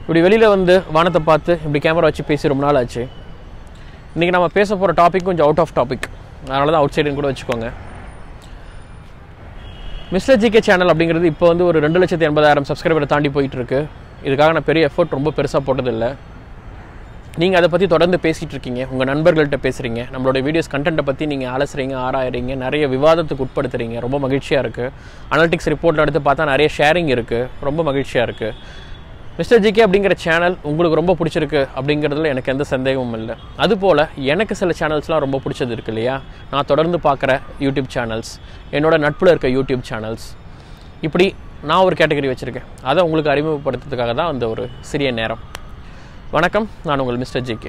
இப்படி வெளியில் வந்து வானத்தை பார்த்து இப்படி கேமரா வச்சு பேசி ரொம்ப நாள் ஆச்சு இன்றைக்கி நம்ம பேச போகிற டாபிக் கொஞ்சம் அவுட் ஆஃப் டாபிக் அதனால தான் அவுட் சைடுன்னு கூட வச்சுக்கோங்க மிஸ்டர் ஜிகே சேனல் அப்படிங்கிறது இப்போ வந்து ஒரு ரெண்டு லட்சத்தி எண்பதாயிரம் சப்ஸ்கிரைபரை தாண்டி போயிட்டு இருக்கு இதுக்காக நான் பெரிய எஃபர்ட் ரொம்ப பெருசாக போட்டதில்லை நீங்கள் அதை பற்றி தொடர்ந்து பேசிகிட்டு இருக்கீங்க உங்கள் நண்பர்கள்ட்ட பேசுகிறீங்க நம்மளோட வீடியோஸ் கண்டென்ட்டை பற்றி நீங்கள் அலசுறீங்க ஆராயிறீங்க நிறைய விவாதத்துக்கு உட்படுத்துறீங்க ரொம்ப மகிழ்ச்சியாக இருக்குது அனலிட்டிக்ஸ் ரிப்போர்ட்டில் எடுத்து பார்த்தா நிறைய ஷேரிங் இருக்குது ரொம்ப மகிழ்ச்சியாக இருக்குது மிஸ்டர் ஜிகே அப்படிங்கிற சேனல் உங்களுக்கு ரொம்ப பிடிச்சிருக்கு அப்படிங்கிறதுல எனக்கு எந்த சந்தேகமும் இல்லை அதுபோல் எனக்கு சில சேனல்ஸ்லாம் ரொம்ப பிடிச்சது இருக்கு இல்லையா நான் தொடர்ந்து பார்க்குற யூடியூப் சேனல்ஸ் என்னோட நட்பில் இருக்க யூடியூப் சேனல்ஸ் இப்படி நான் ஒரு கேட்டகரி வச்சுருக்கேன் அதை உங்களுக்கு அறிமுகப்படுத்துறதுக்காக தான் அந்த ஒரு சிறிய நேரம் வணக்கம் நான் உங்கள் mister GK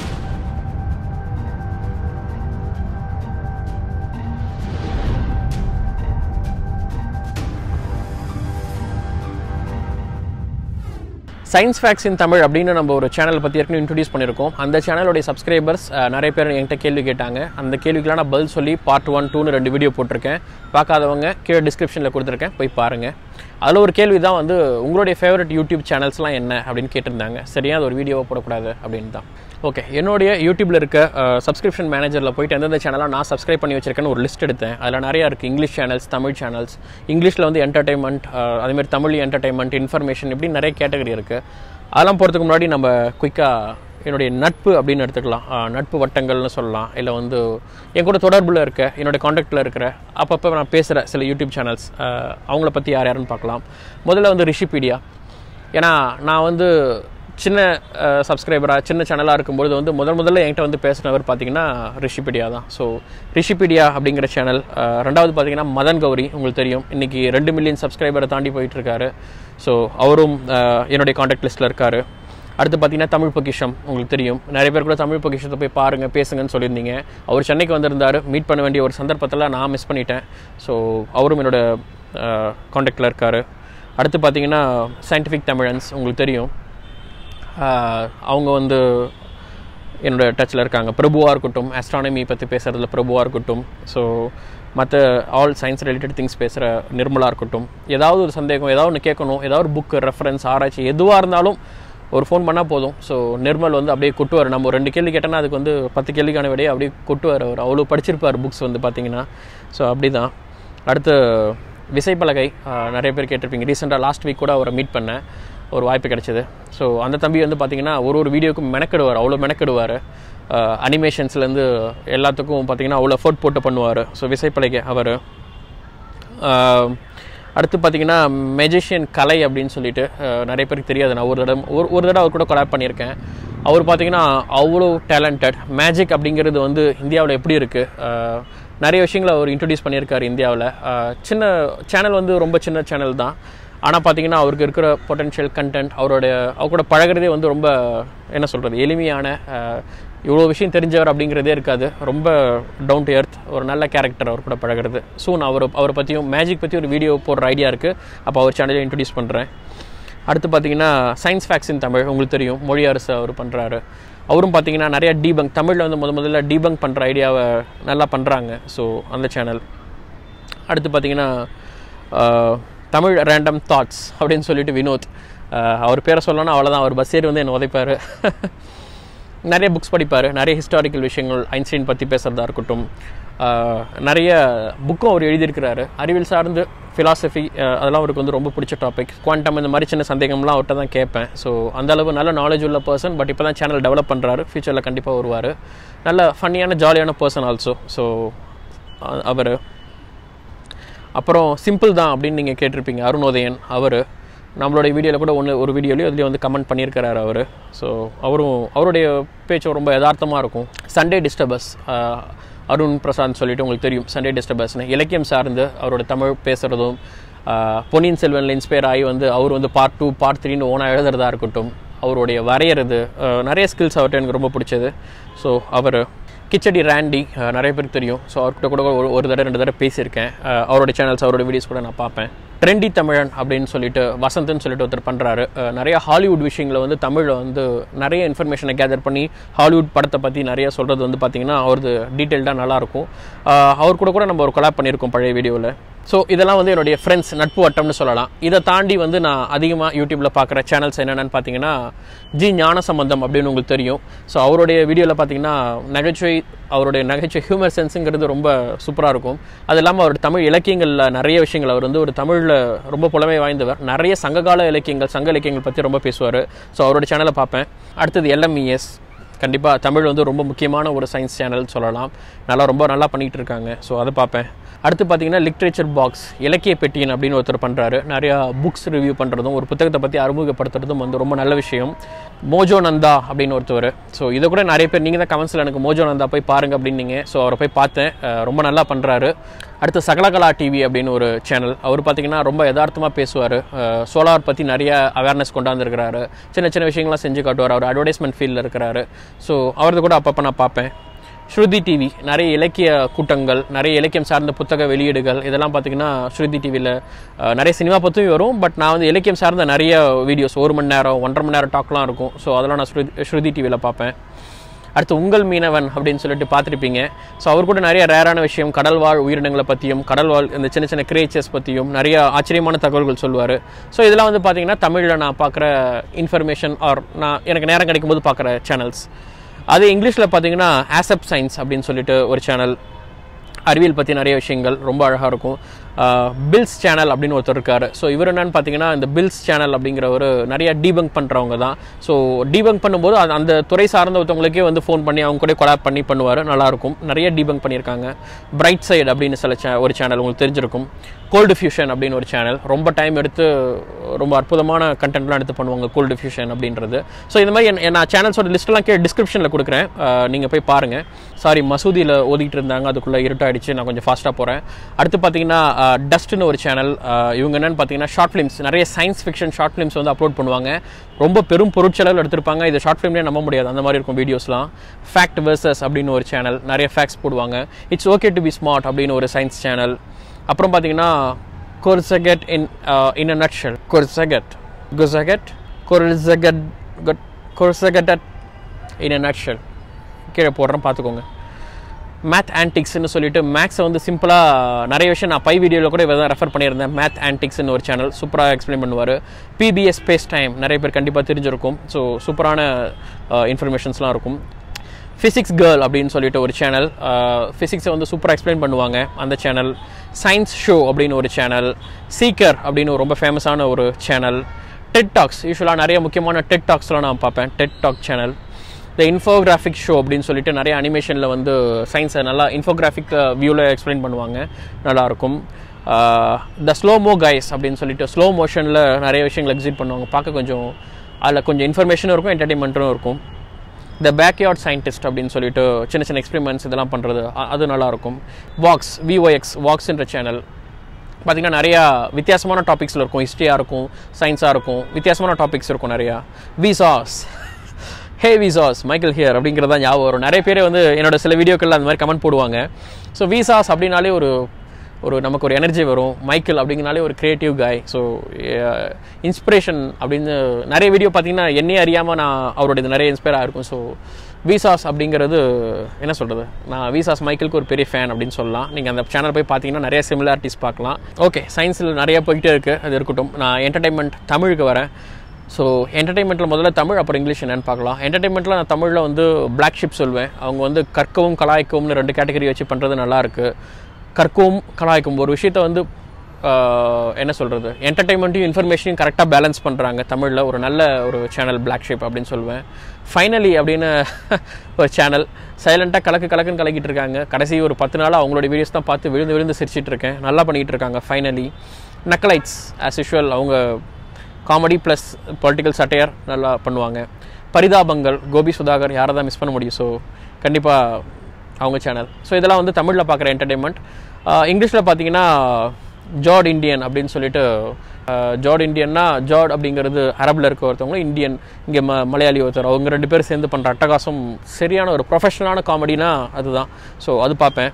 science facts in Tamil அப்படின்னு நம்ம ஒரு சேனல் பற்றி ஏற்கனவே இன்ட்ரடியூஸ் பண்ணியிருக்கோம் அந்த சேனலோடைய சப்ஸ்கிரைபர்ஸ் நிறைய பேர் என்கிட்ட கேள்வி கேட்டாங்க அந்த கேள்விக்கெலாம் நான் பதில் சொல்லி பார்ட் ஒன் டூன்னு ரெண்டு வீடியோ போட்டிருக்கேன் பார்க்காதவங்க கீழே டிஸ்கிரிப்ஷனில் கொடுத்துருக்கேன் போய் பாருங்கள் அதில் ஒரு கேள்வி தான் வந்து உங்களுடைய ஃபேவரட் யூடியூப் சேனல்ஸ்லாம் என்ன அப்படின்னு கேட்டிருந்தாங்க சரியா அது ஒரு வீடியோவை போடக்கூடாது அப்படின்னு தான் ஓகே என்னுடைய யூடியூப்பில் இருக்க சப்ஸ்கிரிப்ஷன் மேனேஜரில் போயிட்டு எந்தெந்த சேனலாக நான் சப்ஸ்கிரைப் பண்ணி வச்சிருக்கேன்னு ஒரு லிஸ்ட் எடுத்தேன் அதில் நிறையா இருக்குது இங்கிலீஷ் சேனல்ஸ் தமிழ் சேனல்ஸ் இங்கிலீஷில் வந்து என்டர்டைன்மெண்ட் அதேமாதிரி தமிழ் என்டர்டைன்மெண்ட் இன்ஃபர்மேஷன் இப்படி நிறைய கேட்டகரி இருக்குது அதெல்லாம் போகிறதுக்கு முன்னாடி நம்ம குயிக்காக என்னுடைய நட்பு அப்படின்னு எடுத்துக்கலாம் அஹ், நட்பு வட்டங்கள்னு சொல்லலாம் இல்லை வந்து என் கூட தொடர்பில் இருக்க என்னோட காண்டாக்டில் இருக்கிற அப்பப்போ நான் பேசுகிற சில யூடியூப் சேனல்ஸ் அவங்கள பற்றி யார் யாருன்னு பார்க்கலாம் முதல்ல வந்து ரிஷிபீடியா ஏன்னா நான் வந்து சின்ன சப்ஸ்கிரைபராக சின்ன சேனலாக இருக்கும்பொழுது வந்து முதல் முதல்ல என்கிட்ட வந்து பேசினவர் பார்த்தீங்கன்னா ரிஷிபீடியா தான் ஸோ ரிஷிபீடியா அப்படிங்கிற சேனல் ரெண்டாவது பார்த்தீங்கன்னா மதன் கௌரி உங்களுக்கு தெரியும் இன்றைக்கி ரெண்டு மில்லியன் சப்ஸ்கிரைபரை தாண்டி போயிட்டு இருக்காரு ஸோ அவரும் அஹ், என்னுடைய காண்டாக்ட் லிஸ்ட்டில் இருக்கார் அடுத்து பார்த்தீங்கன்னா தமிழ் பொக்கிஷம் உங்களுக்கு தெரியும் நிறைய பேர் கூட தமிழ் பொக்கிஷத்தை போய் பாருங்கள் பேசுங்கன்னு சொல்லியிருந்தீங்க அவர் சென்னைக்கு வந்திருந்தார் மீட் பண்ண வேண்டிய ஒரு சந்தர்ப்பத்தில் நான் மிஸ் பண்ணிட்டேன் ஸோ அவரும் என்னோட காண்டாக்டில் இருக்கார் அடுத்து பார்த்தீங்கன்னா சயின்டிஃபிக் தமிழன்ஸ் உங்களுக்கு தெரியும் ஆஹ் அவங்க வந்து என்னோட டச்சில் இருக்காங்க பிரபுவாக இருக்கட்டும் ஆஸ்ட்ரானமி பற்றி பேசுகிறதுல பிரபுவாக இருக்கட்டும் ஸோ மற்ற ஆல் சயின்ஸ் ரிலேட்டட் திங்ஸ் பேசுகிற நிர்மலா இருக்கட்டும் ஏதாவது ஒரு சந்தேகம் ஏதாவது ஒன்று கேட்கணும் ஏதாவது ஒரு புக்கு ரெஃபரன்ஸ் ஆராய்ச்சி எதுவாக இருந்தாலும் ஒரு ஃபோன் பண்ணால் போதும் ஸோ நிர்மல் வந்து அப்படியே கொட்டுவார் நம்ம ஒரு ரெண்டு கேள்வி கேட்டோன்னா அதுக்கு வந்து பத்து கேள்விக்கான விடையை அப்படியே கொட்டுவார் அவர் அவ்வளோ படிச்சிருப்பார் புக்ஸ் வந்து பார்த்தீங்கன்னா ஸோ அப்படி தான் அடுத்து விசைப்பலகை ஆஹ் நிறைய பேர் கேட்டிருப்பீங்க ரீசெண்டாக லாஸ்ட் வீக் கூட அவரை மீட் பண்ணேன் ஒரு வாய்ப்பு கிடைச்சிது ஸோ அந்த தம்பி வந்து பார்த்தீங்கன்னா ஒரு ஒரு வீடியோக்கும் மெனக்கெடுவார் அவ்வளோ மெனக்கெடுவார் அனிமேஷன்ஸ்லேருந்து எல்லாத்துக்கும் பார்த்தீங்கன்னா அவ்வளோ எஃபோர்ட் போட்டு பண்ணுவார் ஸோ விசைப்பலகை அவர் அடுத்து பார்த்தீங்கன்னா மெஜிஷியன் கலை அப்படின்னு சொல்லிட்டு அஹ், நிறைய பேருக்கு தெரியாது நான் ஒரு தடவை ஒரு ஒரு தடவை அவர் கூட கொலாப் பண்ணியிருக்கேன் அவர் பார்த்தீங்கன்னா அவ்வளோ டேலண்டட் மேஜிக் அப்படிங்கிறது வந்து இந்தியாவில் எப்படி இருக்குது நிறைய விஷயங்களை அவர் இன்ட்ரடியூஸ் பண்ணியிருக்காரு இந்தியாவில் சின்ன சேனல் வந்து ரொம்ப சின்ன சேனல் தான் ஆனால் பார்த்தீங்கன்னா அவருக்கு இருக்கிற பொட்டன்ஷியல் கண்டென்ட் அவருடைய அவர் கூட பழகுறதே வந்து ரொம்ப என்ன சொல்கிறது எளிமையான அஹ், இவ்வளோ விஷயம் தெரிஞ்சவர் அப்படிங்கிறதே இருக்காது ரொம்ப டவுன் டு எர்த் ஒரு நல்ல கேரக்டர் அவர் கூட பழகுறது சூன் அவர் அவரை பற்றியும் மேஜிக் பற்றி ஒரு வீடியோ போடுற ஐடியா இருக்குது அப்போ அவர் சேனலை இன்ட்ரடியூஸ் பண்ணுறேன் அடுத்து பார்த்தீங்கன்னா சயின்ஸ் ஃபேக்ஸ் இன் தமிழ் உங்களுக்கு தெரியும் மொழி அரசு அவர் பண்ணுறாரு அவரும் பார்த்தீங்கன்னா நிறைய டீபங்க் தமிழில் வந்து முத முதல்ல டீபங்க் பண்ணுற ஐடியாவை நல்லா பண்ணுறாங்க ஸோ அந்த சேனல் அடுத்து பார்த்தீங்கன்னா ஆஹ், தமிழ் ரேண்டம் தாட்ஸ் அப்படின்னு சொல்லிட்டு வினோத் ஆஹ், அவர் பேரை சொல்லணும்னா அவ்வளோதான் அவர் பஸ் ஏறி வந்து என்னை உதைப்பார் நிறைய புக்ஸ் படிப்பார் நிறைய ஹிஸ்டாரிக்கல் விஷயங்கள் ஐன்ஸ்டைன் பற்றி பேசுகிறதா இருக்கட்டும் ஆஹ், நிறைய புக்கும் அவர் எழுதியிருக்கிறாரு அறிவியல் சார்ந்து ஃபிலாசபி அதெல்லாம் அவருக்கு வந்து ரொம்ப பிடிச்ச டாபிக் குவாண்டம் இந்த மாதிரி சின்ன சந்தேகம்லாம் அவர்கிட்ட தான் கேட்பேன் ஸோ அந்த அளவு நல்ல நாலேஜ் உள்ள பர்சன் பட் இப்போ தான் சேனல் டெவலப் பண்ணுறாரு ஃப்யூச்சரில் கண்டிப்பாக வருவார் நல்ல ஃபன்னியான ஜாலியான பர்சன் ஆல்சோ ஸோ அவர் அப்புறம் சிம்பிள் தான் அப்படின்னு நீங்கள் கேட்டிருப்பீங்க அருணோதயன் அவர் நம்மளுடைய வீடியோவில் கூட ஒன்று ஒரு வீடியோலையும் அதுலேயும் வந்து கமெண்ட் பண்ணியிருக்கிறாரு அவர் ஸோ அவரும் அவருடைய பேச்சு ரொம்ப யதார்த்தமாக இருக்கும் சண்டே டிஸ்டர்பஸ் அருண் பிரசாந்த் சொல்லிட்டு உங்களுக்கு தெரியும் சண்டே டிஸ்டர்பஸ்னு இலக்கியம் சார்ந்து அவரோட தமிழ் பேசுகிறதும் ஆஹ், பொன்னியின் செல்வனில் இன்ஸ்பயர் ஆகி வந்து அவர் வந்து பார்ட் டூ பார்ட் த்ரீன்னு ஓனாக எழுதுறதா இருக்கட்டும் அவருடைய வரைகிறது ஆஹ், நிறைய ஸ்கில்ஸ் அவர்கிட்ட எனக்கு ரொம்ப பிடிச்சது ஸோ அவர் கிச்சடி ரேண்டி அஹ், நிறைய பேருக்கு தெரியும் ஸோ அவர்கிட்ட கூட ஒரு ஒரு தடவை ரெண்டு தடவை பேசியிருக்கேன் அஹ், அவரோட சேனல்ஸ் அவரோட வீடியோஸ் கூட நான் பார்ப்பேன் ட்ரெண்டி தமிழன் அப்படின்னு சொல்லிட்டு வசந்த்னு சொல்லிட்டு ஒருத்தர் பண்ணுறாரு நிறைய ஹாலிவுட் விஷயங்களை வந்து தமிழில் வந்து நிறைய இன்ஃபர்மேஷனை கேதர் பண்ணி ஹாலிவுட் படத்தை பற்றி நிறைய சொல்கிறது வந்து பார்த்தீங்கன்னா அவரது டீட்டெயில்டாக நல்லாயிருக்கும் அவர் கூட கூட நம்ம ஒரு கொலாப் பண்ணியிருக்கோம் பழைய வீடியோவில் ஸோ இதெல்லாம் வந்து என்னுடைய ஃப்ரெண்ட்ஸ் நட்பு வட்டம்னு சொல்லலாம் இதை தாண்டி வந்து நான் அதிகமாக யூடியூப்பில் பார்க்குற சேனல்ஸ் என்னென்னு பார்த்தீங்கன்னா ஜி ஞான சம்பந்தம் அப்படின்னு உங்களுக்கு தெரியும் ஸோ அவருடைய வீடியோவில் பார்த்தீங்கன்னா நகைச்சுவை அவருடைய நகைச்சுவை ஹியூமர் சென்ஸுங்கிறது ரொம்ப சூப்பராக இருக்கும் அது இல்லாமல் அவர் தமிழ் இலக்கியங்களில் நிறைய விஷயங்கள் அவர் வந்து ஒரு தமிழில் ரொம்ப புலமை வாய்ந்தவர் நிறைய சங்ககால இலக்கியங்கள் சங்க இலக்கியங்கள் பற்றி ரொம்ப பேசுவார் ஸோ அவரோட சேனலை பார்ப்பேன் அடுத்தது எல்எம்இஎஸ் கண்டிப்பாக தமிழ் வந்து ரொம்ப முக்கியமான ஒரு சயின்ஸ் சேனல் சொல்லலாம் நல்லா ரொம்ப நல்லா பண்ணிகிட்டு இருக்காங்க ஸோ அதை பார்ப்பேன் அடுத்து பார்த்தீங்கன்னா லிட்ரேச்சர் பாக்ஸ் இலக்கிய பெட்டியன் அப்படின்னு ஒருத்தர் பண்ணுறாரு நிறையா புக்ஸ் ரிவ்யூ பண்ணுறதும் ஒரு புத்தகத்தை பற்றி அறிமுகப்படுத்துறதும் வந்து ரொம்ப நல்ல விஷயம் மோஜோ நந்தா அப்படின்னு ஒருத்தவர் ஸோ இதை கூட நிறைய பேர் நீங்கள் தான் கமெண்ட்ஸில் எனக்கு மோஜோ நந்தா போய் பாருங்க அப்படின்னீங்க ஸோ அவரை போய் பார்த்தேன் அஹ் ரொம்ப நல்லா பண்ணுறாரு அடுத்து சகலகலா டிவி அப்படின்னு ஒரு சேனல் அவர் பார்த்தீங்கன்னா ரொம்ப யதார்த்தமாக பேசுவார் சோலார் பற்றி நிறைய அவேர்னஸ் கொண்டாந்துருக்கிறாரு சின்ன சின்ன விஷயங்கள்லாம் செஞ்சு காட்டுவார் அவர் அட்வர்டைஸ்மெண்ட் ஃபீல்டில் இருக்கிறாரு ஸோ அவரது கூட அப்பப்போ நான் பார்ப்பேன் ஸ்ருதி டிவி நிறைய இலக்கிய கூட்டங்கள் நிறைய இலக்கியம் சார்ந்த புத்தக வெளியீடுகள் இதெல்லாம் பார்த்தீங்கன்னா ஸ்ருதி டிவியில் நிறைய சினிமா பற்றியும் வரும் பட் நான் வந்து இலக்கியம் சார்ந்த நிறைய வீடியோஸ் ஒரு மணி நேரம் ஒன்றரை மணி நேரம் டாக்லாம் இருக்கும் ஸோ அதெல்லாம் நான் ஸ்ருதி ஸ்ருதி டிவியில் பார்ப்பேன் அடுத்து உங்கள் மீனவன் அப்படின்னு சொல்லிட்டு பார்த்துருப்பீங்க ஸோ அவர் கூட நிறைய ரேரான விஷயம் கடல் வாழ் உயிரினங்களை பற்றியும் கடல் வாழ் இந்த சின்ன சின்ன கிரியேச்சர்ஸ் பற்றியும் நிறைய ஆச்சரியமான தகவல்கள் சொல்லுவார் ஸோ இதெல்லாம் வந்து பார்த்தீங்கன்னா தமிழில் நான் பார்க்குற இன்ஃபர்மேஷன் ஆர் நான் எனக்கு நேரம் கிடைக்கும் போது பார்க்குற சேனல்ஸ் அது இங்கிலீஷில் பார்த்தீங்கன்னா ஆசப் சயின்ஸ் அப்படின்னு சொல்லிட்டு ஒரு சேனல் அறிவியல் பற்றி நிறைய விஷயங்கள் ரொம்ப அழகாக இருக்கும் பில்ஸ் சேனல் அப்படின்னு ஒருத்தர் இருக்கார் ஸோ இவர் என்னன்னு பார்த்தீங்கன்னா இந்த பில்ஸ் சேனல் அப்படிங்கிற ஒரு நிறைய டீபங்க் பண்ணுறவங்க தான் ஸோ டீபங்க் பண்ணும்போது அது அந்த துறை சார்ந்த ஒருத்தவங்களுக்கே வந்து ஃபோன் பண்ணி அவங்க கூட கொலாப் பண்ணி பண்ணுவார் நல்லாயிருக்கும் நிறைய டீபங்க் பண்ணியிருக்காங்க பிரைட் சைடு அப்படின்னு சில சே ஒரு சேனல் உங்களுக்கு தெரிஞ்சிருக்கும் கோல்டு ஃபியூஷன் அப்படின்னு ஒரு சேனல் ரொம்ப டைம் எடுத்து ரொம்ப அற்புதமான கண்டென்ட்லாம் எடுத்து பண்ணுவாங்க கோல்டு ஃபியூஷன் அப்படின்றது ஸோ இந்த மாதிரி என் நான் சேனல்ஸோட லிஸ்ட்லாம் கே டிஸ்கிரிப்ஷனில் கொடுக்குறேன் நீங்கள் போய் பாருங்கள் சாரி மசூதியில் ஓதிட்டு இருந்தாங்க அதுக்குள்ளே இருட்டாயிடுச்சு நான் கொஞ்சம் ஃபாஸ்ட்டாக போகிறேன் அடுத்து பார்த்தீங்கன்னா டஸ்ட்னு ஒரு சேனல் இவங்க என்னென்னு பார்த்தீங்கன்னா ஷார்ட் ஃபிலிம்ஸ் நிறைய சயின்ஸ் ஃபிக்ஷன் ஷார்ட் ஃபிலிம்ஸ் வந்து அப்லோட் பண்ணுவாங்க ரொம்ப பெரும் பொருட்செலவில் எடுத்திருப்பாங்க இது ஷார்ட் ஃபிலிம்லேயே நம்ப முடியாது அந்த மாதிரி இருக்கும் வீடியோஸ்லாம் ஃபேக்ட் வெர்சஸ் அப்படின்னு ஒரு சேனல் நிறைய ஃபேக்ட்ஸ் போடுவாங்க it's okay to be smart அப்படின்னு ஒரு சயின்ஸ் சேனல் அப்புறம் பார்த்தீங்கன்னா கொர்சகட் இன் இன் அ நட்ஷல் கொர்சகட் கொர்சகட் கொர்சகட் கொர்சகட் இன் அ நட்ஷல் கீழே போடுறேன் பார்த்துக்கோங்க மேத் ஆன்டிக்ஸ்னு சொல்லிட்டு மேக்ஸை வந்து சிம்பிளாக நிறைய விஷயம் நான் பை வீடியோவில் கூட இதை தான் ரெஃபர் பண்ணியிருந்தேன் மேத் ஆன்டிக்ஸ்னு ஒரு சேனல் சூப்பராக எக்ஸ்பிளைன் பண்ணுவார் பிபிஎஸ் ஸ்பேஸ் டைம் நிறைய பேர் கண்டிப்பாக தெரிஞ்சிருக்கும் ஸோ சூப்பரான இன்ஃபர்மேஷன்ஸ்லாம் இருக்கும் ஃபிசிக்ஸ் கேர்ள் அப்படின்னு சொல்லிட்டு ஒரு சேனல் ஃபிசிக்ஸை வந்து சூப்பராக எக்ஸ்பிளைன் பண்ணுவாங்க அந்த சேனல் சயின்ஸ் ஷோ அப்படின்னு ஒரு சேனல் சீக்கர் அப்படின்னு ஒரு ரொம்ப ஃபேமஸான ஒரு சேனல் டெட் டாக்ஸ் யூஸ்வலாக நிறைய முக்கியமான டெட் டாக்ஸ்லாம் நான் பார்ப்பேன் டெட் டாக் சேனல் இந்த இன்ஃபோகிராஃபிக் ஷோ அப்படின்னு சொல்லிட்டு நிறைய அனிமேஷனில் வந்து சயின்ஸை நல்லா இன்ஃபோகிராஃபிக் வியூவில் எக்ஸ்பிளைன் பண்ணுவாங்க நல்லாயிருக்கும் த ஸ்லோமோ கைஸ் அப்படின்னு சொல்லிட்டு ஸ்லோ மோஷனில் நிறைய விஷயங்கள் எக்ஸிட் பண்ணுவாங்க பார்க்க கொஞ்சம் அதில் கொஞ்சம் இன்ஃபர்மேஷனும் இருக்கும் என்டர்டைன்மெண்ட்டும் இருக்கும் த பேக்யார்ட் சயின்டிஸ்ட் அப்படின்னு சொல்லிட்டு சின்ன சின்ன எக்ஸ்பெரிமெண்ட்ஸ் இதெல்லாம் பண்ணுறது அது நல்லாயிருக்கும் வாக்ஸ் விஓஎக்ஸ் வாக்ஸ்ன்ற சேனல் பார்த்திங்கன்னா நிறையா வித்தியாசமான டாபிக்ஸில் இருக்கும் ஹிஸ்ட்ரியாக இருக்கும் சயின்ஸாக இருக்கும் வித்தியாசமான டாபிக்ஸ் இருக்கும் நிறையா Vsauce hey Vsauce Michael here அப்படிங்கிறதா ஞாபகம் வரும் நிறைய பேர் வந்து என்னோட சில வீடியோக்களில் அந்த மாதிரி கமெண்ட் போடுவாங்க ஸோ விசாஸ் அப்படின்னாலே ஒரு ஒரு நமக்கு ஒரு எனர்ஜி வரும் மைக்கேல் அப்படிங்கனாலே ஒரு க்ரியேட்டிவ் காய் ஸோ இன்ஸ்பிரேஷன் அப்படின்னு நிறைய வீடியோ பார்த்தீங்கன்னா என்னையே அறியாமல் நான் அவருடைய நிறைய இன்ஸ்பயர் ஆகிருக்கும் ஸோ விசாஸ் அப்படிங்கிறது என்ன சொல்கிறது நான் விசாஸ் மைக்கேலுக்கு ஒரு பெரிய ஃபேன் அப்படின்னு சொல்லலாம் நீங்கள் அந்த சேனல் போய் பார்த்தீங்கன்னா நிறைய சிமிலாரிட்டிஸ் பார்க்கலாம் ஓகே சயின்ஸில் நிறைய போய்கிட்டே இருக்குது அது இருக்கட்டும் நான் என்டர்டைன்மெண்ட் தமிழுக்கு வரேன் ஸோ என்டர்டைன்மெண்ட்டில் முதல்ல தமிழ் அப்புறம் இங்கிலீஷ் என்னன்னு பார்க்கலாம் என்டர்டைன்மெண்ட்டில் நான் தமிழில் வந்து பிளாக் ஷிப் சொல்வேன் அவங்க வந்து கற்கவும் கலாய்க்கவும்னு ரெண்டு கேட்டகரி வச்சு பண்ணுறது நல்லாயிருக்கு கற்கவும் கலாய்க்கும் ஒரு விஷயத்த வந்து என்ன சொல்கிறது என்டர்டைன்மெண்ட்டையும் இன்ஃபர்மேஷனையும் கரெக்டாக பேலன்ஸ் பண்ணுறாங்க தமிழில் ஒரு நல்ல ஒரு சேனல் பிளாக் ஷேப் அப்படின்னு சொல்லுவேன் ஃபைனலி அப்படின்னு ஒரு சேனல் சைலண்ட்டாக கலக்கு கலக்குன்னு கலக்கிட்டு இருக்காங்க கடைசி ஒரு பத்து நாள் அவங்களோட வீடியோஸ் தான் பார்த்து விழுந்து விழுந்து சிரிச்சிட்டு இருக்கேன் நல்லா பண்ணிகிட்டு இருக்காங்க ஃபைனலி நக்கலைட்ஸ் ஆஸ் யூஷுவல் அவங்க காமெடி ப்ளஸ் பொலிட்டிக்கல் சட்டையர் நல்லா பண்ணுவாங்க பரிதாபங்கள் கோபி சுதாகர் யாரை தான் மிஸ் பண்ண முடியும் ஸோ கண்டிப்பாக அவங்க சேனல் ஸோ இதெல்லாம் வந்து தமிழில் பார்க்குற என்டர்டைன்மெண்ட் இங்கிலீஷில் பார்த்தீங்கன்னா ஜார்ட் இண்டியன் அப்படின்னு சொல்லிட்டு ஜார்ட் இண்டியன்னா ஜார்ட் அப்படிங்கிறது அரபில் இருக்க ஒருத்தவங்க இந்தியன் இங்கே ம மலையாளி ஒருத்தர் அவங்க ரெண்டு பேரும் சேர்ந்து பண்ணுற அட்டகாசம் சரியான ஒரு ப்ரொஃபஷனலான காமெடினா அதுதான் ஸோ அது பார்ப்பேன்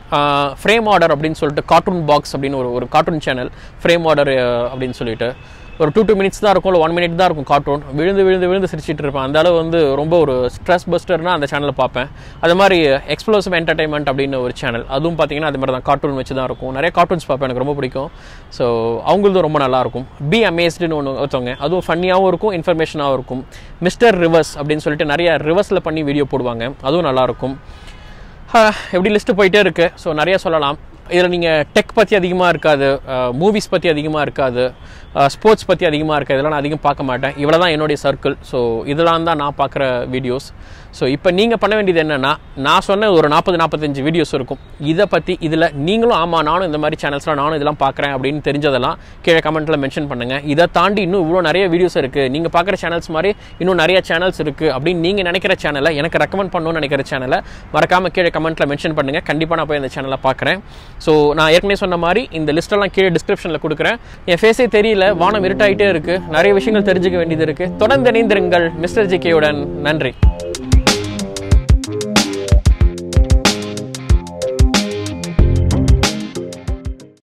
ஃப்ரேம் ஆர்டர் அப்படின்னு சொல்லிட்டு கார்ட்டூன் பாக்ஸ் அப்படின்னு ஒரு ஒரு கார்ட்டூன் சேனல் ஃப்ரேம் ஆர்டர் அப்படின்னு சொல்லிட்டு ஒரு டூ டூ மினிட்ஸ் தான் இருக்கும் இல்லை ஒன் மினிட் தான் இருக்கும் கார்ட்டூன் விழுந்து விழுந்து விழுந்து சிரிச்சிட்டு இருப்பேன் அந்த அளவு வந்து ரொம்ப ஒரு ஸ்ட்ரெஸ் பஸ்டர்னா அந்த சேனலை பார்ப்பேன் அது மாதிரி எக்ஸ்ப்ளோசிவ் என்டர்டைன்மெண்ட் அப்படின்னு ஒரு சேனல் அதுவும் பார்த்தீங்கன்னா அது மாதிரி தான் கார்ட்டூன் வச்சு தான் இருக்கும் நிறைய கார்ட்டூன்ஸ் பார்ப்பேன் எனக்கு ரொம்ப பிடிக்கும் ஸோ அவங்களதும் ரொம்ப நல்லா இருக்கும் பி அமேஸ்டுன்னு ஒன்று ஒருத்தவங்க அதுவும் ஃபன்னியாகவும் இருக்கும் இன்ஃபர்மேஷனாகவும் இருக்கும் மிஸ்டர் ரிவர்ஸ் அப்படின்னு சொல்லிட்டு நிறைய ரிவர்ஸில் பண்ணி வீடியோ போடுவாங்க அதுவும் நல்லாயிருக்கும் எப்படி லிஸ்ட்டு போயிட்டே இருக்குது ஸோ நிறைய சொல்லலாம் இதில் நீங்கள் டெக் பற்றி அதிகமாக இருக்காது மூவிஸ் பற்றி அதிகமாக இருக்காது ஸ்போர்ட்ஸ் பற்றி அதிகமாக இருக்காது இதெல்லாம் நான் அதிகம் பார்க்க மாட்டேன் இவ்வளோ தான் என்னுடைய சர்க்கிள் ஸோ இதெல்லாம் தான் நான் பார்க்குற வீடியோஸ் ஸோ இப்போ நீங்கள் பண்ண வேண்டியது என்னென்னா நான் சொன்ன ஒரு நாற்பது நாற்பத்தஞ்சு வீடியோஸ் இருக்கும் இதை பற்றி இதில் நீங்களும் ஆமாம் நானும் இந்த மாதிரி சேனல்ஸ்லாம் நானும் இதெல்லாம் பார்க்குறேன் அப்படின்னு தெரிஞ்சதெல்லாம் கீழே கமெண்ட்டில் மென்ஷன் பண்ணுங்கள் இதை தாண்டி இன்னும் இவ்வளோ நிறைய வீடியோஸ் இருக்குது நீங்கள் பார்க்குற சேனல்ஸ் மாதிரி இன்னும் நிறைய சேனல்ஸ் இருக்குது அப்படின்னு நீங்கள் நினைக்கிற சேனலை எனக்கு ரெக்கமெண்ட் பண்ணணும்னு நினைக்கிற சேனலை மறக்காமல் கீழே கமெண்ட்டில் மென்ஷன் பண்ணுங்கள் கண்டிப்பாக நான் போய் இந்த சேனலை பார்க்குறேன் ஸோ நான் ஏற்கனவே சொன்ன மாதிரி இந்த லிஸ்ட்டெல்லாம் கீழே டிஸ்கிரிப்ஷனில் கொடுக்குறேன் என் ஃபேஸே தெரியல வானம் இருட்டாயிட்டே இருக்குது நிறைய விஷயங்கள் தெரிஞ்சுக்க வேண்டியது இருக்குது தொடர்ந்து இணைந்திருங்கள் மிஸ்டர் ஜிகேயுடன் நன்றி